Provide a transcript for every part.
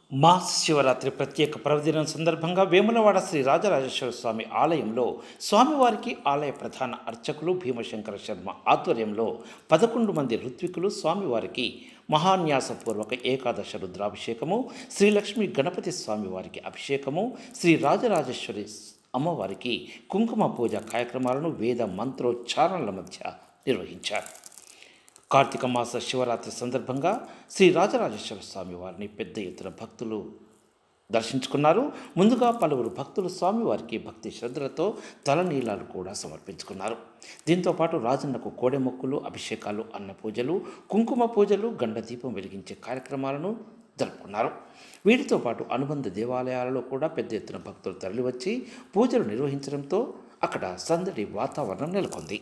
మహాశివరాత్రి ప్రత్యేక పర్వదినం సందర్భంగా వేములవాడ శ్రీ రాజరాజేశ్వర స్వామి ఆలయంలో స్వామివారికి ఆలయ ప్రధాన అర్చకులు భీమశంకర శర్మ ఆధ్వర్యంలో పదకొండు మంది ఋత్వికులు స్వామివారికి మహాన్యాసపూర్వక ఏకాదశ రుద్రాభిషేకము శ్రీలక్ష్మి గణపతి స్వామివారికి అభిషేకము శ్రీ రాజరాజేశ్వరి అమ్మవారికి కుంకుమ పూజ కార్యక్రమాలను వేద మంత్రోచ్చారణల మధ్య నిర్వహించారు కార్తీక మాస శివరాత్రి సందర్భంగా శ్రీ రాజరాజేశ్వర స్వామి వారిని పెద్ద ఎత్తున భక్తులు దర్శించుకున్నారు ముందుగా పలువురు భక్తులు స్వామివారికి భక్తి శ్రద్ధలతో తలనీలాలు కూడా సమర్పించుకున్నారు దీంతోపాటు రాజన్నకు కోడె మొక్కులు అభిషేకాలు అన్న పూజలు కుంకుమ పూజలు గండ దీపం వెలిగించే కార్యక్రమాలను జరుపుకున్నారు వీటితో పాటు అనుబంధ దేవాలయాలలో కూడా పెద్ద ఎత్తున భక్తులు తరలివచ్చి పూజలు నిర్వహించడంతో అక్కడ సందడి వాతావరణం నెలకొంది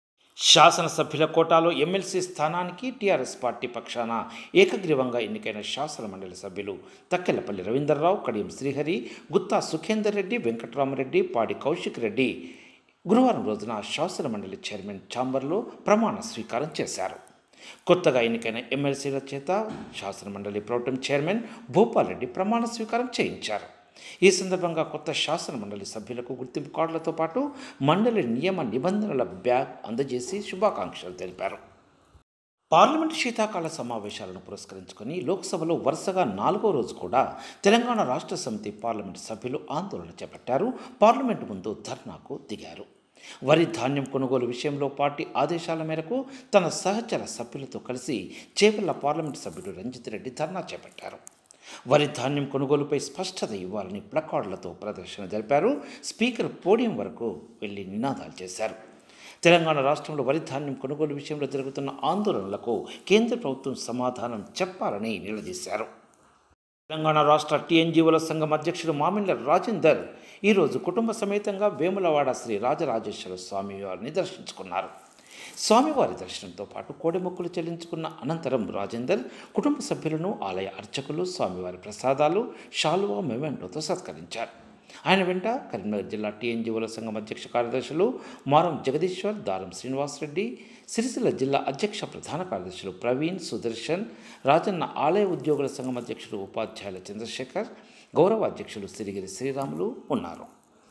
శాసనసభ్యుల కోటాలో ఎమ్మెల్సీ స్థానానికి టీఆర్ఎస్ పార్టీ పక్షాన ఏకగ్రీవంగా ఎన్నికైన శాసన మండలి సభ్యులు తక్కెలపల్లి రవీందర్రావు కడియం శ్రీహరి గుత్తా సుఖేందర్ రెడ్డి వెంకట్రామరెడ్డి పాడి కౌశిక్ రెడ్డి గురువారం రోజున శాసన మండలి చైర్మన్ ఛాంబర్లో ప్రమాణ స్వీకారం చేశారు కొత్తగా ఎన్నికైన ఎమ్మెల్సీల చేత శాసన మండలి ప్రోటం చైర్మన్ భూపాల్ రెడ్డి ప్రమాణ స్వీకారం చేయించారు ఈ సందర్భంగా కొత్త శాసన మండలి సభ్యులకు గుర్తింపు కార్డులతో పాటు మండలి నియమ నిబంధనల బ్యాగ్ అందజేసి శుభాకాంక్షలు తెలిపారు పార్లమెంటు శీతాకాల సమావేశాలను పురస్కరించుకొని లోక్సభలో వరుసగా నాలుగో రోజు కూడా తెలంగాణ రాష్ట్ర సమితి పార్లమెంటు సభ్యులు ఆందోళన చేపట్టారు పార్లమెంటు ముందు ధర్నాకు దిగారు వరి ధాన్యం కొనుగోలు విషయంలో పార్టీ ఆదేశాల మేరకు తన సహచర సభ్యులతో కలిసి చేపల్ల పార్లమెంటు సభ్యుడు రంజిత్ రెడ్డి ధర్నా చేపట్టారు వరి ధాన్యం కొనుగోలుపై స్పష్టత ఇవ్వాలని ప్లకార్డులతో ప్రదర్శన జరిపారు స్పీకర్ పోడియం వరకు వెళ్లి నినాదాలు చేశారు తెలంగాణ రాష్ట్రంలో వరి ధాన్యం కొనుగోలు విషయంలో జరుగుతున్న ఆందోళనలకు కేంద్ర ప్రభుత్వం సమాధానం చెప్పాలని నిలదీశారు తెలంగాణ రాష్ట్ర టీఎన్జీఓల సంఘం అధ్యక్షుడు మామిళ్ళ రాజేందర్ ఈరోజు కుటుంబ సమేతంగా వేములవాడ శ్రీ రాజరాజేశ్వర స్వామి వారిని దర్శించుకున్నారు స్వామివారి దర్శనంతో పాటు కోడెమొక్కులు చెల్లించుకున్న అనంతరం రాజేందర్ కుటుంబ సభ్యులను ఆలయ అర్చకులు స్వామివారి ప్రసాదాలు షాలువా మెమెంటోతో సత్కరించారు ఆయన వెంట కరీంనగర్ జిల్లా టీఎన్జీఓల సంఘం అధ్యక్ష కార్యదర్శులు మారం జగదీశ్వర్ దారం శ్రీనివాసరెడ్డి సిరిసిల్ల జిల్లా అధ్యక్ష ప్రధాన కార్యదర్శులు ప్రవీణ్ సుదర్శన్ రాజన్న ఆలయ ఉద్యోగుల సంఘం అధ్యక్షులు ఉపాధ్యాయుల చంద్రశేఖర్ గౌరవ అధ్యక్షులు సిరిగిరి శ్రీరాములు ఉన్నారు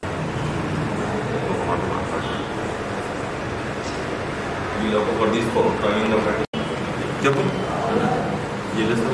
వీళ్ళు ఒక్కొక్కటి తీసుకో ప్రవీణ్ ఒకటి చెప్పు ఏం చేస్తావు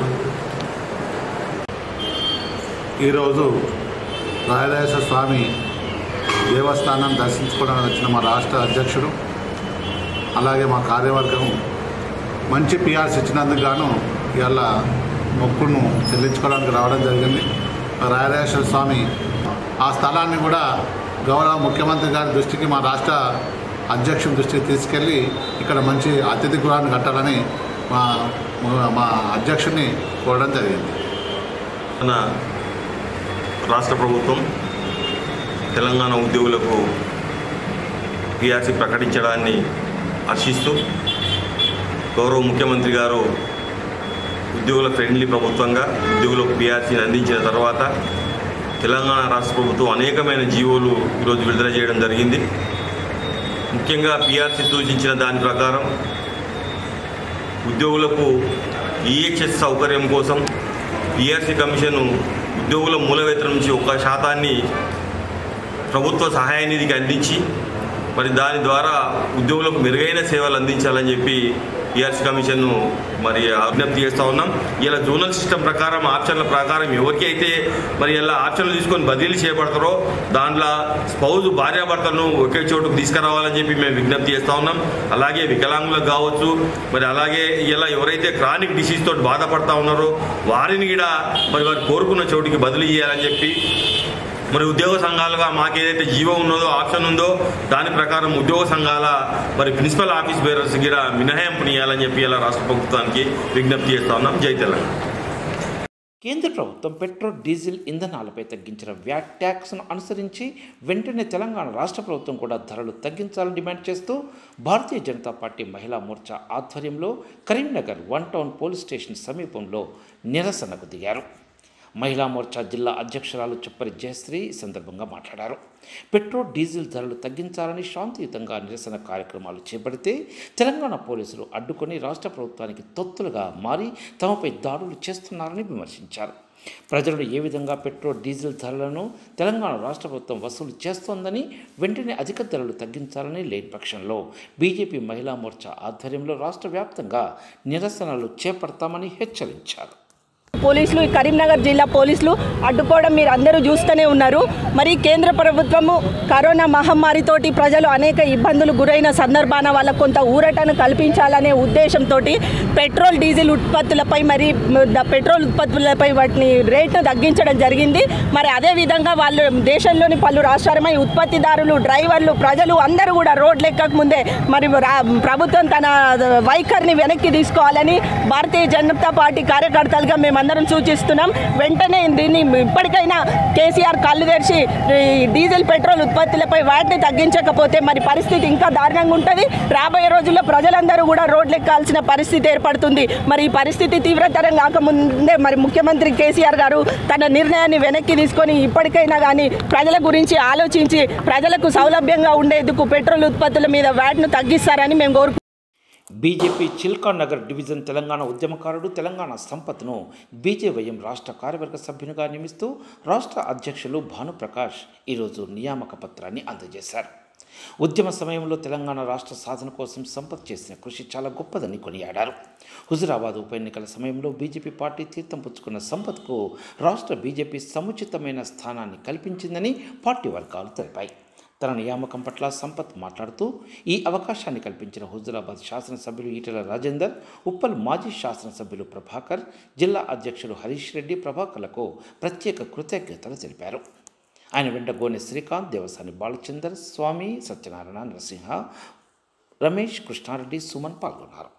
ఈరోజు రాయరాజేశ్వర స్వామి దేవస్థానం దర్శించుకోవడానికి వచ్చిన మా రాష్ట్ర అధ్యక్షుడు అలాగే మా కార్యవర్గం మంచి పిఆర్స్ ఇచ్చినందుకు గాను ఇవాళ మొక్కును చెల్లించుకోవడానికి రావడం జరిగింది రాయరాజేశ్వర స్వామి ఆ స్థలాన్ని కూడా గౌరవ ముఖ్యమంత్రి గారి దృష్టికి మా రాష్ట్ర అధ్యక్షుడి దృష్టికి తీసుకెళ్ళి ఇక్కడ మంచి అతిథి గృహాన్ని కట్టాలని మా మా అధ్యక్షుడిని కోరడం జరిగింది మన రాష్ట్ర ప్రభుత్వం తెలంగాణ ఉద్యోగులకు పిఆర్సీ ప్రకటించడాన్ని హర్షిస్తూ గౌరవ ముఖ్యమంత్రి గారు ఉద్యోగుల ఫ్రెండ్లీ ప్రభుత్వంగా ఉద్యోగులకు పిఆర్సీని అందించిన తర్వాత తెలంగాణ రాష్ట్ర ప్రభుత్వం అనేకమైన జీవోలు ఈరోజు విడుదల చేయడం జరిగింది ముఖ్యంగా పిఆర్సీ సూచించిన దాని ప్రకారం ఉద్యోగులకు ఈహెచ్ఎస్ సౌకర్యం కోసం పిఆర్సీ కమిషన్ ఉద్యోగుల మూల వేతనం నుంచి ఒక శాతాన్ని ప్రభుత్వ సహాయ నిధికి అందించి మరి దాని ద్వారా ఉద్యోగులకు మెరుగైన సేవలు అందించాలని చెప్పి పిఆర్సీ కమిషన్ మరి విజ్ఞప్తి చేస్తూ ఉన్నాం ఇలా జోనల్ సిస్టమ్ ప్రకారం ఆప్షన్ల ప్రకారం ఎవరికి అయితే మరి ఇలా ఆప్షన్లు తీసుకొని బదిలీ చేయబడతారో దాంట్లో స్పౌజ్ భార్యాభర్తలను ఒకే చోటుకు తీసుకురావాలని చెప్పి మేము విజ్ఞప్తి చేస్తూ ఉన్నాం అలాగే వికలాంగులకు కావచ్చు మరి అలాగే ఇలా ఎవరైతే క్రానిక్ డిసీజ్ తోటి బాధపడతా ఉన్నారో వారిని కూడా మరి వారు కోరుకున్న చోటుకి బదిలీ చేయాలని చెప్పి మరి ఉద్యోగ సంఘాలుగా మాకు ఏదైతే జీవో ఉన్నదో ఆప్షన్ ఉందో దాని ప్రకారం ఉద్యోగ సంఘాల మరి ప్రిన్సిపల్ ఆఫీస్ బేరర్స్ కూడా మినహాయింపుని ఇవ్వాలని చెప్పి ఇలా రాష్ట్ర ప్రభుత్వానికి విజ్ఞప్తి చేస్తా ఉన్నాం జై తెలంగాణ కేంద్ర ప్రభుత్వం పెట్రోల్ డీజిల్ ఇంధనాలపై తగ్గించిన వ్యాట్ ట్యాక్స్ను అనుసరించి వెంటనే తెలంగాణ రాష్ట్ర ప్రభుత్వం కూడా ధరలు తగ్గించాలని డిమాండ్ చేస్తూ భారతీయ జనతా పార్టీ మహిళా మోర్చా ఆధ్వర్యంలో Karimnagar one town police station సమీపంలో నిరసనకు దిగారు మహిళా మోర్చా జిల్లా అధ్యక్షురాలు చుప్పరి జయశ్రీ ఈ సందర్భంగా మాట్లాడారు పెట్రోల్ డీజిల్ ధరలు తగ్గించాలని శాంతియుతంగా నిరసన కార్యక్రమాలు చేపడితే తెలంగాణ పోలీసులు అడ్డుకొని రాష్ట్ర ప్రభుత్వానికి తొత్తులుగా మారి తమపై దాడులు చేస్తున్నారని విమర్శించారు ప్రజలు ఏ విధంగా పెట్రోల్ డీజిల్ ధరలను తెలంగాణ రాష్ట్ర ప్రభుత్వం వసూలు చేస్తోందని వెంటనే అధిక ధరలు తగ్గించాలని లేని పక్షంలో బీజేపీ మహిళా మోర్చా ఆధ్వర్యంలో రాష్ట్ర వ్యాప్తంగా నిరసనలు చేపడతామని హెచ్చరించారు పోలీసులు ఈ కరీంనగర్ జిల్లా పోలీసులు అడ్డుకోవడం మీరు అందరూ చూస్తూనే ఉన్నారు మరి కేంద్ర ప్రభుత్వము కరోనా మహమ్మారితోటి ప్రజలు అనేక ఇబ్బందులు గురైన సందర్భాన వాళ్ళకు కొంత ఊరటను కల్పించాలనే ఉద్దేశంతో పెట్రోల్ డీజిల్ ఉత్పత్తులపై మరి ద- పెట్రోల్ ఉత్పత్తులపై వాటిని రేట్ను తగ్గించడం జరిగింది మరి అదేవిధంగా వాళ్ళు దేశంలోని పలు రాష్ట్రాలపై ఉత్పత్తిదారులు డ్రైవర్లు ప్రజలు అందరూ కూడా రోడ్లు ఎక్కక ముందే మరి రా- ప్రభుత్వం తన వైఖరిని వెనక్కి తీసుకోవాలని భారతీయ జనతా పార్టీ కార్యకర్తలుగా మేమందరం సూచిస్తున్నాం వెంటనే దీన్ని ఇప్పటికైనా కేసీఆర్ కళ్ళు తెరిచి ఈ డీజిల్ పెట్రోల్ ఉత్పత్తులపై వాటిని తగ్గించకపోతే మరి పరిస్థితి ఇంకా దారుణంగా ఉంటుంది రాబోయే రోజుల్లో ప్రజలందరూ కూడా రోడ్లు ఎక్కాల్సిన పరిస్థితి ఏర్పడుతుంది మరి ఈ పరిస్థితి తీవ్రతరం కాకముందే మరి ముఖ్యమంత్రి కేసీఆర్ గారు తన నిర్ణయాన్ని వెనక్కి తీసుకొని ఇప్పటికైనా కానీ ప్రజల గురించి ఆలోచించి ప్రజలకు సౌలభ్యంగా ఉండేందుకు పెట్రోల్ ఉత్పత్తుల మీద వ్యాట్ను తగ్గిస్తారని మేము కోరుకుంటున్నాం బీజేపీ చిల్కా నగర్ డివిజన్ తెలంగాణ ఉద్యమకారుడు తెలంగాణ సంపత్ను బీజేవైఎం రాష్ట్ర కార్యవర్గ సభ్యునిగా నియమిస్తూ రాష్ట్ర అధ్యక్షులు భానుప్రకాష్ ఈరోజు నియామక పత్రాన్ని అందజేశారు ఉద్యమ సమయంలో తెలంగాణ రాష్ట్ర సాధన కోసం సంపత్ చేసిన కృషి చాలా గొప్పదని కొనియాడారు హుజురాబాద్ ఉప ఎన్నికల సమయంలో బీజేపీ పార్టీ తీర్థం పుచ్చుకున్న సంపత్కు రాష్ట్ర బీజేపీ సముచితమైన స్థానాన్ని కల్పించిందని పార్టీ వర్గాలు తెలిపాయి తన నియామకం పట్ల సంపత్ మాట్లాడుతూ ఈ అవకాశాన్ని కల్పించిన హుజురాబాద్ శాసనసభ్యులు ఈటెల రాజేందర్ ఉప్పల్ మాజీ శాసనసభ్యులు ప్రభాకర్ జిల్లా అధ్యక్షుడు హరీష్ రెడ్డి ప్రభాకర్లకు ప్రత్యేక కృతజ్ఞతలు తెలిపారు ఆయన వెంట గోనె శ్రీకాంత్ దేవసాని బాలచందర్ స్వామి సత్యనారాయణ నరసింహ రమేష్ కృష్ణారెడ్డి సుమన్ పాల్గొన్నారు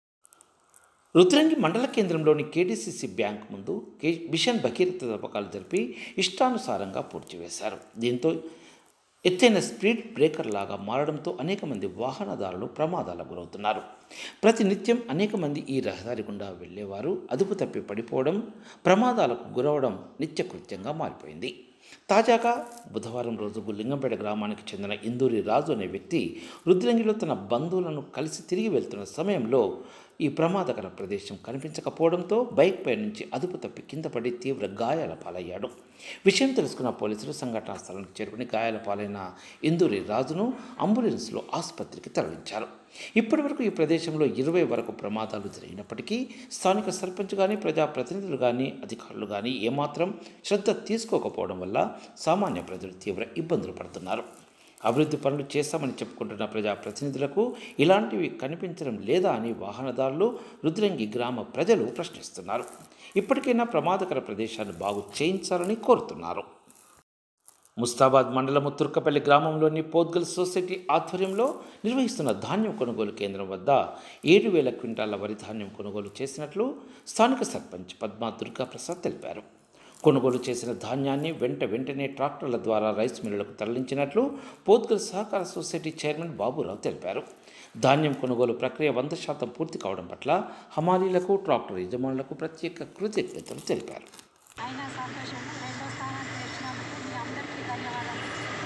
రుద్రంగి మండల కేంద్రంలోని కేడీసీసీ బ్యాంక్ ముందు కే మిషన్ భగీరథ తవ్వకాలు జరిపి ఇష్టానుసారంగా పూడ్చివేశారు దీంతో ఎత్తైన స్పీడ్ బ్రేకర్ లాగా మారడంతో అనేక మంది వాహనదారులు ప్రమాదాలకు గురవుతున్నారు ప్రతినిత్యం అనేక మంది ఈ రహదారి గుండా వెళ్ళేవారు అదుపు తప్పి పడిపోవడం ప్రమాదాలకు గురవడం నిత్యకృత్యంగా మారిపోయింది తాజాగా బుధవారం రోజు లింగంపేట గ్రామానికి చెందిన ఇందూరి రాజు అనే వ్యక్తి రుద్రంగిలో తన బంధువులను కలిసి తిరిగి వెళ్తున్న సమయంలో ఈ ప్రమాదకర ప్రదేశం కనిపించకపోవడంతో బైక్ పై నుంచి అదుపు తప్పి కింద పడి తీవ్ర గాయాల పాలయ్యాడు విషయం తెలుసుకున్న పోలీసులు సంఘటనా స్థలానికి చేరుకుని గాయాల పాలైన ఇందూరి రాజును అంబులెన్స్లో ఆసుపత్రికి తరలించారు ఇప్పటివరకు ఈ ప్రదేశంలో ఇరవై వరకు ప్రమాదాలు జరిగినప్పటికీ స్థానిక సర్పంచ్ కానీ ప్రజాప్రతినిధులు కానీ అధికారులు కానీ ఏమాత్రం శ్రద్ధ తీసుకోకపోవడం వల్ల సామాన్య ప్రజలు తీవ్ర ఇబ్బందులు పడుతున్నారు అభివృద్ధి పనులు చేస్తామని చెప్పుకుంటున్న ప్రజాప్రతినిధులకు ఇలాంటివి కనిపించడం లేదా అని వాహనదారులు రుద్రంగి గ్రామ ప్రజలు ప్రశ్నిస్తున్నారు ఇప్పటికైనా ప్రమాదకర ప్రదేశాన్ని బాగు చేయించాలని కోరుతున్నారు ముస్తాబాద్ మండలము తుర్కపల్లి గ్రామంలోని పోద్గల్ సొసైటీ ఆధ్వర్యంలో నిర్వహిస్తున్న ధాన్యం కొనుగోలు కేంద్రం వద్ద ఏడు వేల క్వింటాల వరి ధాన్యం కొనుగోలు చేసినట్లు స్థానిక సర్పంచ్ పద్మా దుర్గాప్రసాద్ తెలిపారు కొనుగోలు చేసిన ధాన్యాన్ని వెంట వెంటనే ట్రాక్టర్ల ద్వారా రైస్ మిల్లులకు తరలించినట్లు పోద్గల్ సహకార సొసైటీ చైర్మన్ బాబురావు తెలిపారు ధాన్యం కొనుగోలు ప్రక్రియ వంద శాతం పూర్తి కావడం పట్ల హమాలీలకు ట్రాక్టర్ యజమానులకు ప్రత్యేక కృతజ్ఞతలు తెలిపారు అయినా సంతోషము రెండో స్థానానికి వచ్చినందుకు మీ అందరికీ ధన్యవాదాలు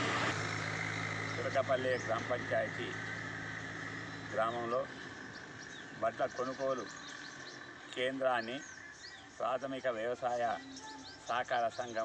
తురకపల్లి గ్రామ పంచాయతీ గ్రామంలో వడ్ల కొనుగోలు కేంద్రాన్ని ప్రాథమిక వ్యవసాయ సహకార సంఘం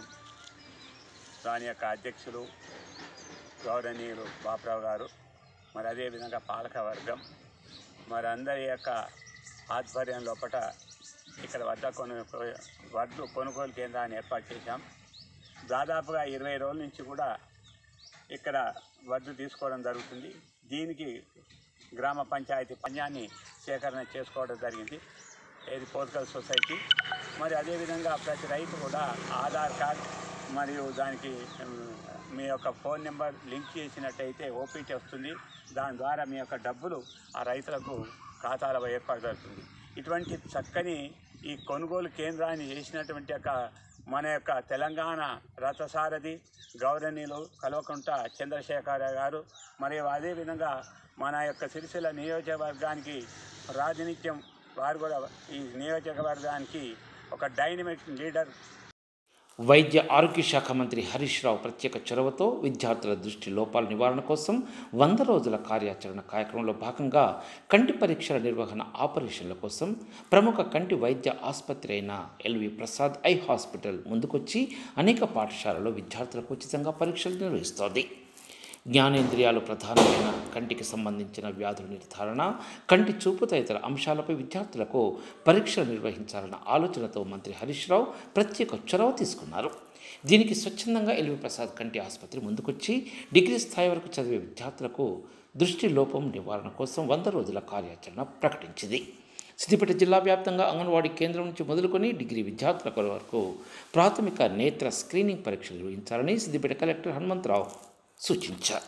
దాని యొక్క అధ్యక్షులు గౌరవనీయులు బాపురావు గారు మరి అదేవిధంగా పాలక వర్గం మరి అందరి యొక్క ఆధ్వర్యం లోపల ఇక్కడ వడ్ల కొను వడ్లు కొనుగోలు కేంద్రాన్ని ఏర్పాటు చేశాం దాదాపుగా ఇరవై రోజుల నుంచి కూడా ఇక్కడ వడ్లు తీసుకోవడం జరుగుతుంది దీనికి గ్రామ పంచాయతీ పన్యాన్ని సేకరణ చేసుకోవడం జరిగింది ఏది పోస్టల్ సొసైటీ మరి అదేవిధంగా ప్రతి రైతు కూడా ఆధార్ కార్డ్ మరియు దానికి ఉమ్, మీ యొక్క ఫోన్ నెంబర్ లింక్ చేసినట్టయితే ఓపీటీ వస్తుంది దాని ద్వారా మీ యొక్క డబ్బులు ఆ రైతులకు ఖాతాలో ఏర్పడుతుంది ఇటువంటి చక్కని ఈ కొనుగోలు కేంద్రాన్ని చేసినటువంటి యొక్క మన యొక్క తెలంగాణ రథసారథి గౌరవనీయులు కల్వకుంట చంద్రశేఖర గారు మరియు అదేవిధంగా మన యొక్క సిరిసిల్ల నియోజకవర్గానికి ప్రాతినిధ్యం వారు కూడా ఈ నియోజకవర్గానికి ఒక డైనమిక్ లీడర్ వైద్య ఆరోగ్య శాఖ మంత్రి హరీష్ రావు ప్రత్యేక చొరవతో విద్యార్థుల దృష్టి లోపాల నివారణ కోసం వంద రోజుల కార్యాచరణ కార్యక్రమంలో భాగంగా కంటి పరీక్షల నిర్వహణ ఆపరేషన్ల కోసం ప్రముఖ కంటి వైద్య ఆసుపత్రి అయిన ఎల్వి ప్రసాద్ ఐ హాస్పిటల్ ముందుకొచ్చి అనేక పాఠశాలలో విద్యార్థులకు ఉచితంగా పరీక్షలు నిర్వహిస్తోంది జ్ఞానేంద్రియాలు ప్రధానమైన కంటికి సంబంధించిన వ్యాధుల నిర్ధారణ కంటి చూపు తదితర అంశాలపై విద్యార్థులకు పరీక్షలు నిర్వహించాలన్న ఆలోచనతో మంత్రి హరీష్ రావు ప్రత్యేక చొరవ తీసుకున్నారు దీనికి స్వచ్ఛందంగా ఎల్వి ప్రసాద్ కంటి ఆసుపత్రి ముందుకొచ్చి డిగ్రీ స్థాయి వరకు చదివే విద్యార్థులకు దృష్టి లోపం నివారణ కోసం వంద రోజుల కార్యాచరణ ప్రకటించింది సిద్దిపేట జిల్లా వ్యాప్తంగా అంగన్వాడీ కేంద్రం నుంచి మొదలుకొని డిగ్రీ విద్యార్థుల వరకు ప్రాథమిక నేత్ర స్క్రీనింగ్ పరీక్షలు నిర్వహించాలని సిద్దిపేట కలెక్టర్ హనుమంతరావు సూచించారు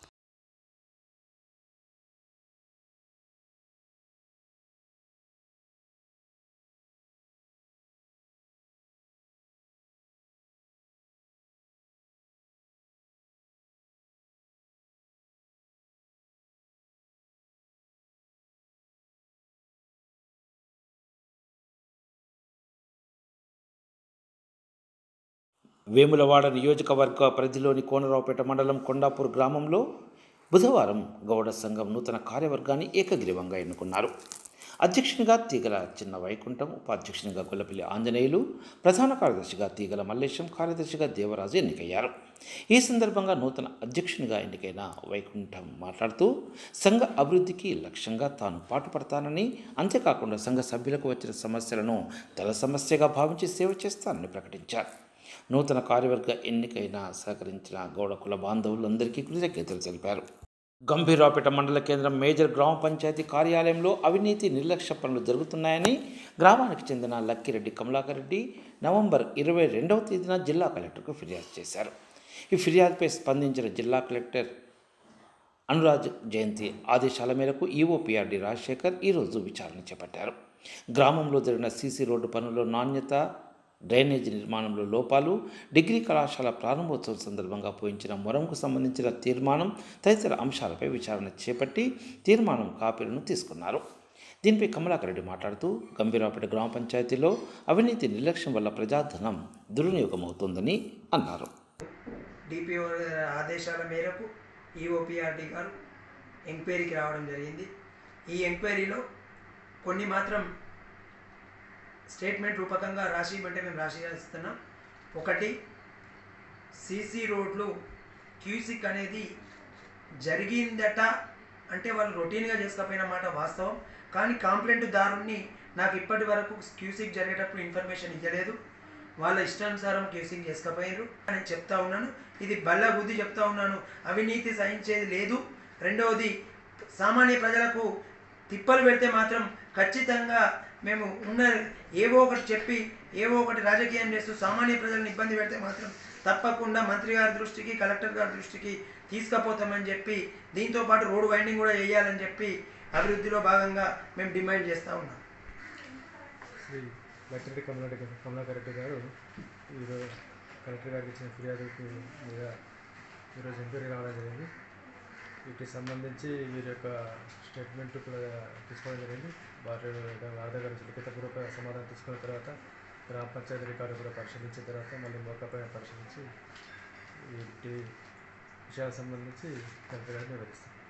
వేములవాడ నియోజకవర్గ పరిధిలోని కోనరావుపేట మండలం కొండాపూర్ గ్రామంలో బుధవారం గౌడ సంఘం నూతన కార్యవర్గాన్ని ఏకగ్రీవంగా ఎన్నుకున్నారు అధ్యక్షునిగా తీగల చిన్న వైకుంఠం ఉపాధ్యక్షునిగా గొల్లపల్లి ఆంజనేయులు ప్రధాన కార్యదర్శిగా తీగల మల్లేశం కార్యదర్శిగా దేవరాజు ఎన్నికయ్యారు ఈ సందర్భంగా నూతన అధ్యక్షునిగా ఎన్నికైన వైకుంఠం మాట్లాడుతూ సంఘ అభివృద్ధికి లక్ష్యంగా తాను పాటుపడతానని అంతేకాకుండా సంఘ సభ్యులకు వచ్చిన సమస్యలను తన సమస్యగా భావించి సేవ చేస్తానని ప్రకటించారు నూతన కార్యవర్గ ఎన్నికైన సహకరించిన గౌడ కుల బాంధవులందరికీ కృతజ్ఞతలు తెలిపారు గంభీరావుపేట మండల కేంద్రం మేజర్ గ్రామ పంచాయతీ కార్యాలయంలో అవినీతి నిర్లక్ష్య పనులు జరుగుతున్నాయని గ్రామానికి చెందిన లక్కిరెడ్డి కమలాకర్ రెడ్డి నవంబర్ ఇరవై రెండవ తేదీన జిల్లా కలెక్టర్కు ఫిర్యాదు చేశారు ఈ ఫిర్యాదుపై స్పందించిన జిల్లా కలెక్టర్ అనురాజ్ జయంతి ఆదేశాల మేరకు ఈఓపీఆర్డి రాజశేఖర్ ఈరోజు విచారణ చేపట్టారు గ్రామంలో జరిగిన సీసీ రోడ్డు పనుల్లో నాణ్యత డ్రైనేజీ నిర్మాణంలో లోపాలు డిగ్రీ కళాశాల ప్రారంభోత్సవం సందర్భంగా పోయించిన మొరంకు సంబంధించిన తీర్మానం తదితర అంశాలపై విచారణ చేపట్టి తీర్మానం కాపీలను తీసుకున్నారు దీనిపై కమలాకర్ రెడ్డి మాట్లాడుతూ గంభీరావుపేట గ్రామ పంచాయతీలో అవినీతి నిర్లక్ష్యం వల్ల ప్రజాధనం దుర్వినియోగం అవుతోందని అన్నారు డిపిఓ ఆదేశాల మేరకు ఈఓపిఆర్డి గారు ఎంక్వైరీకి రావడం జరిగింది ఈ ఎంక్వైరీలో కొన్ని మాత్రం స్టేట్మెంట్ రూపకంగా రాసి ఇవ్వమంటే మేము రాసి ఇస్తున్నాం ఒకటి సీసీ రోడ్లు క్యూసిక్ అనేది జరిగిందట అంటే వాళ్ళు రొటీన్గా చేసుకపోయిన మాట వాస్తవం కానీ కాంప్లైంట్ దారుణ్ణి నాకు ఇప్పటి వరకు క్యూసిక్ జరిగేటప్పుడు ఇన్ఫర్మేషన్ ఇవ్వలేదు వాళ్ళ ఇష్టానుసారం కేసింగ్ చేసుకపోయారు అని చెప్తా ఉన్నాను ఇది బల్ల బుద్ధి చెప్తా ఉన్నాను అవినీతి సహించేది లేదు రెండవది సామాన్య ప్రజలకు తిప్పలు పెడితే మాత్రం ఖచ్చితంగా మేము ఉన్న ఏవో ఒకటి చెప్పి ఏవో ఒకటి రాజకీయం చేస్తూ సామాన్య ప్రజలను ఇబ్బంది పెడితే మాత్రం తప్పకుండా మంత్రి గారి దృష్టికి కలెక్టర్ గారి దృష్టికి తీసుకుపోతామని చెప్పి దీంతో పాటు రోడ్ వైండింగ్ కూడా వేయాలని చెప్పి అభివృద్ధిలో భాగంగా మేము డిమాండ్ చేస్తూ ఉన్నాం శ్రీ లక్ష్మీ కమలారెడ్డి కమలాకర్ రెడ్డి గారు ఈరోజు కలెక్టర్ గారికి ఇచ్చిన ఫిర్యాదుకు మీద ఈరోజు ఎంక్వైరీ రావడం జరిగింది వీటికి సంబంధించి వీరి యొక్క స్టేట్మెంట్ కూడా తీసుకోవడం జరిగింది వారి వారి దగ్గర నుంచి లిఖితపూర్వక సమాధానం తీసుకున్న తర్వాత గ్రామ పంచాయతీ రికార్డు కూడా పరిశీలించిన తర్వాత మళ్ళీ మోకపై పరిశీలించి వీటి విషయాలకు సంబంధించి కలెక్టర్ గారికి వివరిస్తాం